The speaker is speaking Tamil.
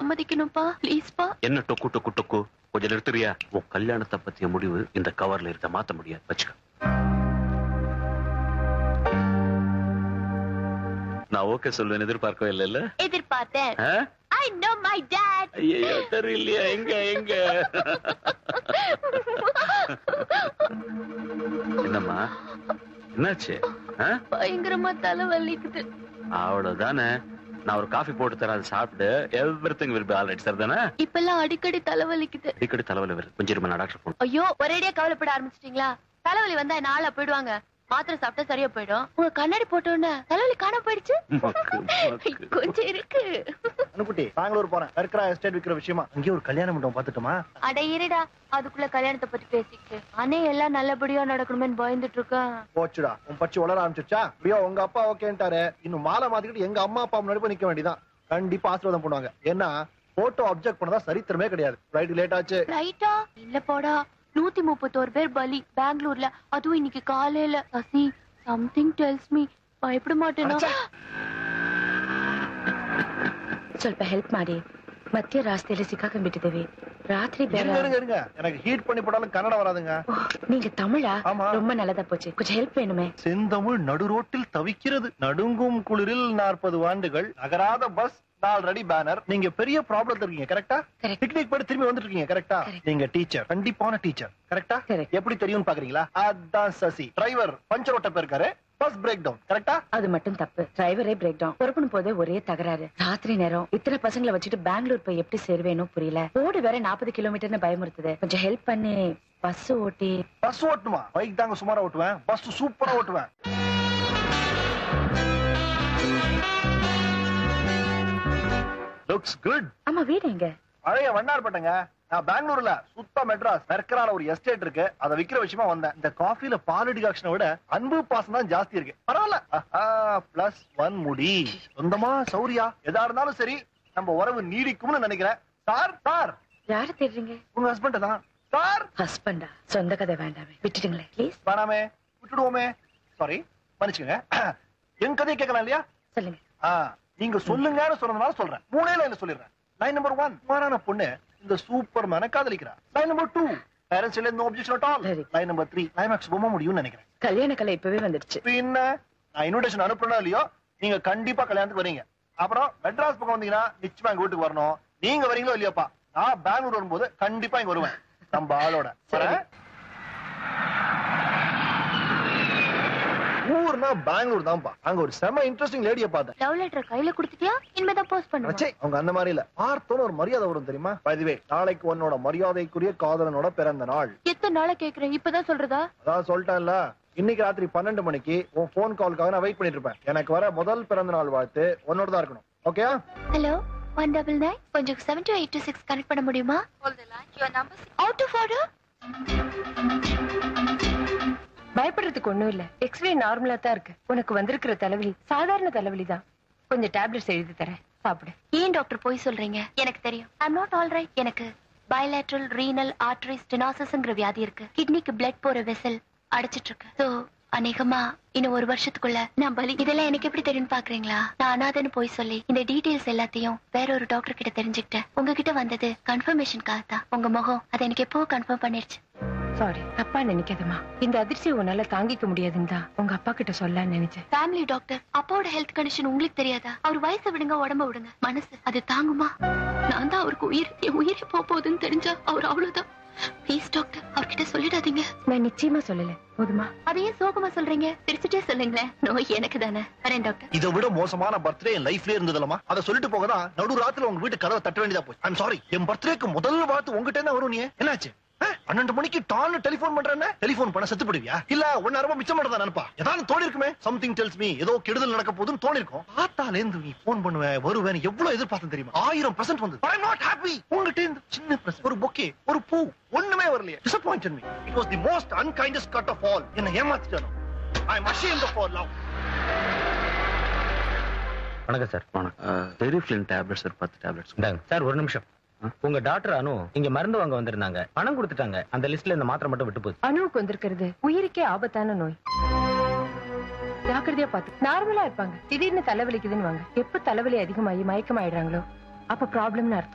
சம்மதிக்கணும்ப்பா ப்ளீஸ்ப்பா என்ன டொக்கு டொக்கு டொக்கு கொஞ்சம் நிறுத்துறியா உன் கல்யாணத்தை பத்திய முடிவு இந்த கவர்ல இருக்க மாத்த முடியாது வச்சுக்க நான் ஓகே சொல்வேன் எதிர்பார்க்கவே இல்லைல்ல எதிர்பார்த்தேன் ஆ? ஐ நோ மை டாட் ஐயையோ தெரியலையா எங்க எங்க என்னம்மா என்னாச்சு ஆ? பயங்கரமா தலை வலிக்குது அவ்வளவுதானே நான் ஒரு காஃபி போட்டு தரேன் அதை சாப்பிட்டு everything will be all right sir தானே இப்பெல்லாம் அடிக்கடி தலை வலிக்குது அடிக்கடி தலைவலி வருது கொஞ்சம் இருமா, நான் டாக்டர் போன் ஐயோ ஒரேடியா கவலைப்பட ஆரம்பிச்சிட்டீங்களா தலைவலி வந்தா நாளா போயிடுவாங்க மாத்திரை சாப்பிட்டா சரியா போயிடும் உங்க கண்ணாடி போட்ட உடனே தலைவலி காணாம போயிடுச்சு மக்கு, மக்கு. கொஞ்சம் இருக்கு அனுக்குட்டி பெங்களூர் போறேன் கற்கரா எஸ்டேட் விக்கிற விஷயமா அங்கேயே ஒரு கல்யாண மண்டபம் பாத்துட்டுமா அட இருடா அதுக்குள்ள கல்யாணத்தை பத்தி பேசிக்கிட்டு அண்ணே எல்லாம் நல்லபடியா நடக்கணுமேன்னு பயந்துட்டு இருக்கேன் போச்சுடா உன் பச்சி வளர ஆரம்பிச்சிருச்சா ஐயோ உங்க அப்பா ஓகேன்ட்டாரு இன்னும் மாலை மாத்திக்கிட்டு எங்க அம்மா அப்பா முன்னாடி போய் நிக்க வேண்டியதான் கண்டிப்பா ஆசீர்வாதம் பண்ணுவாங்க ஏன்னா போட்டோ அப்செக்ட் பண்ணதா சரித்திரமே கிடையாது ரைட் லேட் ஆச்சு ரைட்டா இல்ல போடா நூத்தி முப்பத்தோரு பேர் பலி பெங்களூர்ல அதுவும் இன்னைக்கு காலையில சசி சம்திங் டெல்ஸ் மீ பயப்பட மாட்டேனா ಸ್ವಲ್ಪ ಹೆಲ್ಪ್ ಮಾಡಿ ಮಧ್ಯ ರಾಸ್ತೆಯಲ್ಲಿ ಸಿಕ್ಕಾಕೊಂಡ್ಬಿಟ್ಟಿದ್ದೇವೆ ರಾತ್ರಿ ಬೇರೆ இருங்க இருங்க இருங்க எனக்கு ஹீட் பண்ணி போட்டாலும் கன்னடம் வராதுங்க ஓ, நீங்க தமிழா ஆமா. ரொம்ப நல்லதா போச்சு கொஞ்சம் ஹெல்ப் வேணுமே செந்தமிழ் நடுரோட்டில் தவிக்கிறது நடுங்கும் குளிரில் நாற்பது ஆண்டுகள் நகராத பஸ் நாலு பேனர் நீங்க பெரிய ப்ராப்ளம் இருக்கீங்க கரெக்டா Correct. பிக்னிக் போயிட்டு திரும்பி வந்துட்டு இருக்கீங்க கரெக்டா Correct. நீங்க டீச்சர் கண்டிப்பான டீச்சர் கரெக்டா Correct. எப்படி தெரியும்னு பாக்குறீங்களா அதான் சசி டிரைவர் பஞ்சர் ஓட்ட போயிருக்காரு பஸ் பிரேக் டவுன் கரெக்டா அது மட்டும் தப்பு டிரைவரே பிரேக் டவுன் புறப்படும் போதே ஒரே தகராறு ராத்திரி நேரம் இத்தனை பசங்களை வச்சுட்டு பெங்களூர் போய் எப்படி சேருவேனோ புரியல ரோடு வேற நாற்பது கிலோமீட்டர்னு பயமுறுத்துது கொஞ்சம் ஹெல்ப் பண்ணி பஸ் ஓட்டி பஸ் ஓட்டுமா பைக் தாங்க சுமாரா ஓட்டுவேன் பஸ் சூப்பரா ஓட்டுவேன் லுக்ஸ் குட் ஆமா வீடு எங்க பழைய வண்ணார்பட்டங்க நான் பெங்களூர்ல சுத்த மெட்ராஸ் மெர்க்கரால ஒரு எஸ்டேட் இருக்கு அதை விக்கிற விஷயமா வந்தேன் இந்த காஃபில பால் டிகாக்ஷனை விட அன்பு பாசம் தான் ஜாஸ்தி இருக்கு பரவாயில்ல பிளஸ் ஒன் முடி சொந்தமா சௌரியா எதா இருந்தாலும் சரி நம்ம உறவு நீடிக்கும்னு நினைக்கிறேன் சார் சார் யார தேடுறீங்க உங்க ஹஸ்பண்ட் தான் சார் ஹஸ்பண்டா சொந்த கதை வேண்டாமே விட்டுடுங்களேன் ப்ளீஸ் வேணாமே விட்டுடுவோமே சாரி மன்னிச்சுக்கங்க என் கதையை கேட்கலாம் இல்லையா சொல்லுங்க ஆ, நீங்க சொல்லுங்கன்னு சொன்னதுனால சொல்றேன் மூணே லைன்ல சொல்லிடுறேன் லைன் நம்பர் ஒன் சுமாரான பொண்ணு இந்த சூப்பர் மேன காதலிக்கிறா லைன் நம்பர் டூ பேரண்ட்ஸ் இல்ல நோ அப்ஜெக்ஷன் அட் ஆல் சரி. லைன் நம்பர் த்ரீ கிளைமேக்ஸ் ரொம்ப முடியும்னு நினைக்கிறேன் கல்யாண கலை இப்பவே வந்துடுச்சு பின்ன நான் இன்விடேஷன் அனுப்புறேனோ இல்லையோ நீங்க கண்டிப்பா கல்யாணத்துக்கு வரீங்க அப்புறம் மெட்ராஸ் பக்கம் வந்தீங்கன்னா நிச்சயமா எங்க வீட்டுக்கு வரணும் நீங்க வரீங்களோ இல்லையாப்பா நான் பெங்களூர் வரும்போது கண்டிப்பா இங்க வருவேன் நம்ம ஆளோட வரேன். ஊர்னா பெங்களூர் தான்ப்பா அங்க ஒரு செம இன்ட்ரெஸ்டிங் லேடிய பார்த்தேன் லவ் லெட்டர் கையில கொடுத்துட்டியா இனிமேதான் போஸ்ட் பண்ணுவேன் அச்சே, அவங்க அந்த மாதிரி இல்ல பார்த்தோன்னு ஒரு மரியாதை வரும் தெரியுமா பதுவே நாளைக்கு உன்னோட மரியாதைக்குரிய காதலனோட பிறந்த நாள் எத்தனை நாளா கேக்குறேன் இப்பதான் சொல்றதா அதான் சொல்லிட்டேன்ல இன்னைக்கு ராத்திரி பன்னெண்டு மணிக்கு உன் போன் காலுக்காக நான் வெயிட் பண்ணிட்டு இருப்பேன் எனக்கு வர முதல் பிறந்த நாள் வாழ்த்து உன்னோட தான் இருக்கணும் ஓகேயா ஹலோ ஒன் டபுள் நைன் கொஞ்சம் seven two eight two six connect பண்ண முடியுமா அவுட் ஆஃப் ஆர்டர் பயப்படுறதுக்கு ஒண்ணும் இல்ல எக்ஸ்ரே நார்மலா தான் இருக்கு உனக்கு வந்திருக்கிற தலைவலி சாதாரண தலைவலி தான் கொஞ்சம் டேப்லெட்ஸ் எழுதி தரேன் சாப்பிடு ஏன் டாக்டர் போய் சொல்றீங்க எனக்கு தெரியும் ஐம் நாட் ஆல் ரைட் எனக்கு பயலேட்ரல் ரீனல் ஆர்டரி ஸ்டெனாசிஸ்ங்கிற வியாதி இருக்கு கிட்னிக்கு பிளட் போற வெசல் அடைச்சிட்டு இருக்கு சோ அநேகமா இன்னும் ஒரு வருஷத்துக்குள்ள நான் பலி இதெல்லாம் எனக்கு எப்படி தெரியும் பாக்குறீங்களா நான் அனாதன்னு போய் சொல்லி இந்த டீடைல்ஸ் எல்லாத்தையும் வேற ஒரு டாக்டர் கிட்ட தெரிஞ்சுக்கிட்டேன் உங்ககிட்ட வந்தது கன்ஃபர்மேஷனுக்காக தான் உங்க முகம் அதை எனக்கு எப்போ கன்ஃபார்ம் பண்ணிருச்சு சாரி தப்பா நினைக்காதம்மா இந்த அதிர்ச்சியை உன்னால தாங்கிக்க முடியாதுன்னு தான் உங்க அப்பா கிட்ட சொல்லலாம்னு நினைச்சேன் ஃபேமிலி டாக்டர் அப்பாவோட ஹெல்த் கண்டிஷன் உங்களுக்கு தெரியாதா அவர் வயசை விடுங்க உடம்ப விடுங்க மனசு அது தாங்குமா நான் தான் அவருக்கு உயிர் என் உயிரே போக போகுதுன்னு தெரிஞ்சா அவர் அவ்வளவுதான் ப்ளீஸ் டாக்டர் அவர்கிட்ட சொல்லிடாதீங்க நான் நிச்சயமா சொல்லல போதுமா அதையே சோகமா சொல்றீங்க சிரிச்சுட்டே சொல்லுங்களேன் நோய் எனக்கு தானே வரேன் டாக்டர் இதை விட மோசமான பர்த்டே என் லைஃப்லயே இருந்ததுலமா அதை சொல்லிட்டு போக தான் நடு ராத்திரில உங்க வீட்டு கதவை தட்ட வேண்டியதா போச்சு ஐம் சாரி என் பர்த்டேக்கு முதல் வாழ்த்து உங்ககிட்ட தான் வரும் நீ என்னாச்சு ஆ? பன்னெண்டு மணிக்கு டான்னு டெலிபோன் பண்றேன்னு டெலிபோன் பண்ண செத்து போடுவியா இல்ல ஒன்னு ரொம்ப மிச்சம் பண்றதா நினைப்பா ஏதாவது தோணி இருக்குமே சம்திங் டெல்ஸ் மீ ஏதோ கெடுதல் நடக்க போகுதுன்னு தோணி இருக்கும் பார்த்தாலே இருந்து நீ போன் பண்ணுவேன் வருவேன் எவ்வளவு எதிர்பார்த்தேன் தெரியுமா ஆயிரம் பர்சன்ட் வந்து ஐ நாட் ஹாப்பி உங்ககிட்ட இருந்து சின்ன பிரசன்ட் ஒரு பொக்கே ஒரு பூ ஒண்ணுமே வரலையே disappoint me it was the most unkindest cut of all என்ன ஏமாத்திட்டானோ I am ashamed of our love வணக்கம் சார் வணக்கம் டெரிஃபிலின் டேப்லெட்ஸ் ஒரு பத்து டேப்லெட்ஸ் இந்தாங்க சார் ஒரு நிமிஷம் உங்க டாக்டர் அனு இங்க மருந்து வாங்க வந்திருந்தாங்க பணம் கொடுத்துட்டாங்க அந்த லிஸ்ட்ல இந்த மாத்திரை மட்டும் விட்டு போகுது அணுவுக்கு வந்திருக்கிறது உயிருக்கே ஆபத்தான நோய் ஜாக்கிரதையா பார்த்து நார்மலா இருப்பாங்க திடீர்னு தலைவலிக்குதுன்னு வாங்க எப்ப தலைவலி அதிகமாகி மயக்கமாயிடுறாங்களோ அப்ப ப்ராப்ளம்னு அர்த்தம்